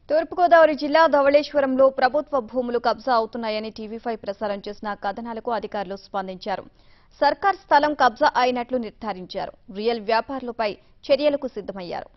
తూర్పుగోదావరి జిల్లా ధవళేశ్వరంలో ప్రభుత్వ భూములు కబ్జా అవుతున్నాయని టీవీ ఫైవ్ ప్రసారం చేసిన కథనాలకు అధికారులు స్పందించారు సర్కార్ స్థలం కబ్జా అయినట్లు నిర్ధారించారు రియల్ వ్యాపారులపై చర్యలకు సిద్ధమయ్యారు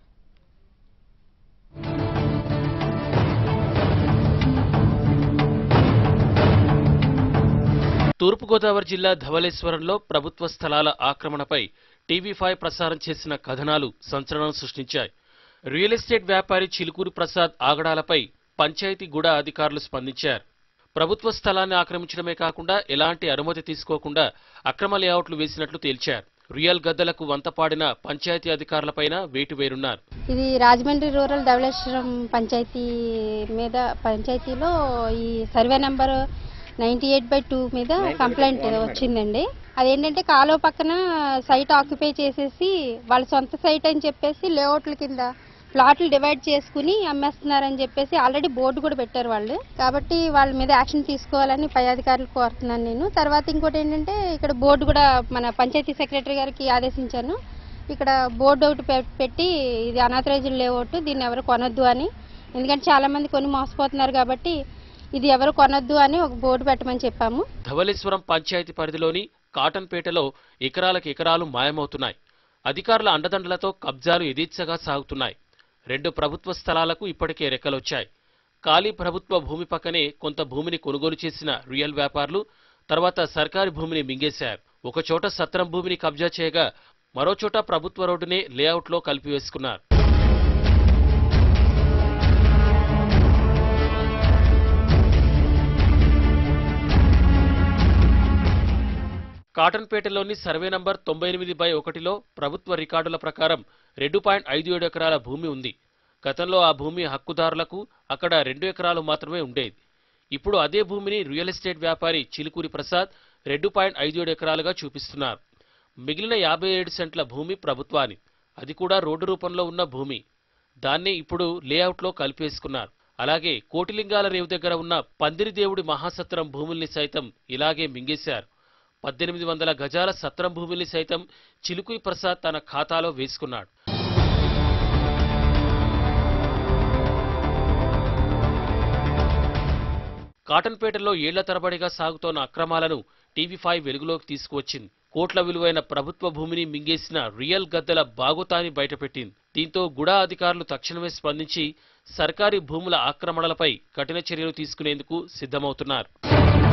తూర్పుగోదావరి జిల్లా ధవళేశ్వరంలో ప్రభుత్వ స్థలాల ఆక్రమణపై టీవీ ఫైవ్ ప్రసారం చేసిన కథనాలు సంచలనం సృష్టించాయి రియల్ ఎస్టేట్ వ్యాపారి చిలుకూరి ప్రసాద్ ఆగడాలపై పంచాయతీ గూడ అధికారులు స్పందించారు ప్రభుత్వ స్థలాన్ని ఆక్రమించడమే కాకుండా ఎలాంటి అనుమతి తీసుకోకుండా అక్రమ లేఅవుట్లు వేసినట్లు తేల్చారు రియల్ గద్దలకు వంతపాడిన పంచాయతీ అధికారులపైన వేటు వేరున్నారు ఇది రాజమండ్రి రూరల్ ధవళేశ్వరం పంచాయతీ మీద పంచాయతీలో ఈ survey number ninety eight by two మీద కంప్లైంట్ వచ్చిందండి అదేంటంటే కాలువ పక్కన సైట్ ఆక్యుపై చేసేసి వాళ్ళ సొంత సైట్ అని చెప్పేసి లేఅవుట్ల కింద ప్లాట్లు డివైడ్ చేసుకుని అమ్మేస్తున్నారని చెప్పేసి ఆల్రెడీ బోర్డు కూడా పెట్టారు వాళ్ళు కాబట్టి వాళ్ళ మీద యాక్షన్ తీసుకోవాలని పై అధికారులు కోరుతున్నాను నేను తర్వాత ఇంకోటి ఏంటంటే ఇక్కడ బోర్డు కూడా మన పంచాయతీ సెక్రటరీ గారికి ఆదేశించాను ఇక్కడ బోర్డు ఒకటి పె- పెట్టి ఇది అనాథరైజ్డ్ లేఅవుట్ దీన్ని ఎవరు కొనొద్దు అని ఎందుకంటే చాలా మంది కొని మోసపోతున్నారు కాబట్టి ఇది ఎవరు కొనొద్దు అని ఒక బోర్డు పెట్టమని చెప్పాము ధవళేశ్వరం పంచాయతీ పరిధిలోని కాటన్పేటలో ఎకరాలకు ఎకరాలు మాయమవుతున్నాయి అధికారుల అండదండలతో కబ్జాలు యథేచ్ఛగా సాగుతున్నాయి రెండు ప్రభుత్వ స్థలాలకు ఇప్పటికే రెక్కలొచ్చాయి ఖాళీ ప్రభుత్వ భూమి పక్కనే కొంత భూమిని కొనుగోలు చేసిన రియల్ వ్యాపారులు తర్వాత సర్కారీ భూమిని మింగేశారు ఒకచోట సత్రం భూమిని కబ్జా చేయగా మరోచోట ప్రభుత్వ రోడ్డునే లేఅవుట్లో కలిపివేసుకున్నారు కాటన్పేటలోని సర్వే నంబర్ తొంభై ఎనిమిది బై ఒకటిలో ప్రభుత్వ రికార్డుల ప్రకారం రెండు పాయింట్ ఐదు ఏడు ఎకరాల భూమి ఉంది గతంలో ఆ భూమి హక్కుదారులకు అక్కడ రెండు ఎకరాలు మాత్రమే ఉండేది ఇప్పుడు అదే భూమిని రియల్ ఎస్టేట్ వ్యాపారి చిలుకూరి ప్రసాద్ రెండు పాయింట్ ఐదు ఏడు ఎకరాలుగా చూపిస్తున్నారు మిగిలిన యాభై ఏడు సెంట్ల భూమి ప్రభుత్వాని అది కూడా రోడ్డు రూపంలో ఉన్న భూమి దాన్ని ఇప్పుడు లేఅవుట్లో కలిపేసుకున్నారు అలాగే కోటిలింగాల రేవు దగ్గర ఉన్న పందిరిదేవుడి మహాసత్రం భూముల్ని సైతం ఇలాగే మింగేశారు పద్దెనిమిది వందల గజాల సత్రం భూమిని సైతం చిలుకుయి ప్రసాద్ తన ఖాతాలో వేసుకున్నాడు కాటన్పేటలో ఏళ్ల తరబడిగా సాగుతోన్న అక్రమాలను టీవీ ఫైవ్ వెలుగులోకి తీసుకువచ్చింది కోట్ల విలువైన ప్రభుత్వ భూమిని మింగేసిన రియల్ గద్దల బాగోతాన్ని బయటపెట్టింది దీంతో గుడా అధికారులు తక్షణమే స్పందించి సర్కారీ భూముల ఆక్రమణలపై కఠిన చర్యలు తీసుకునేందుకు సిద్ధమవుతున్నారు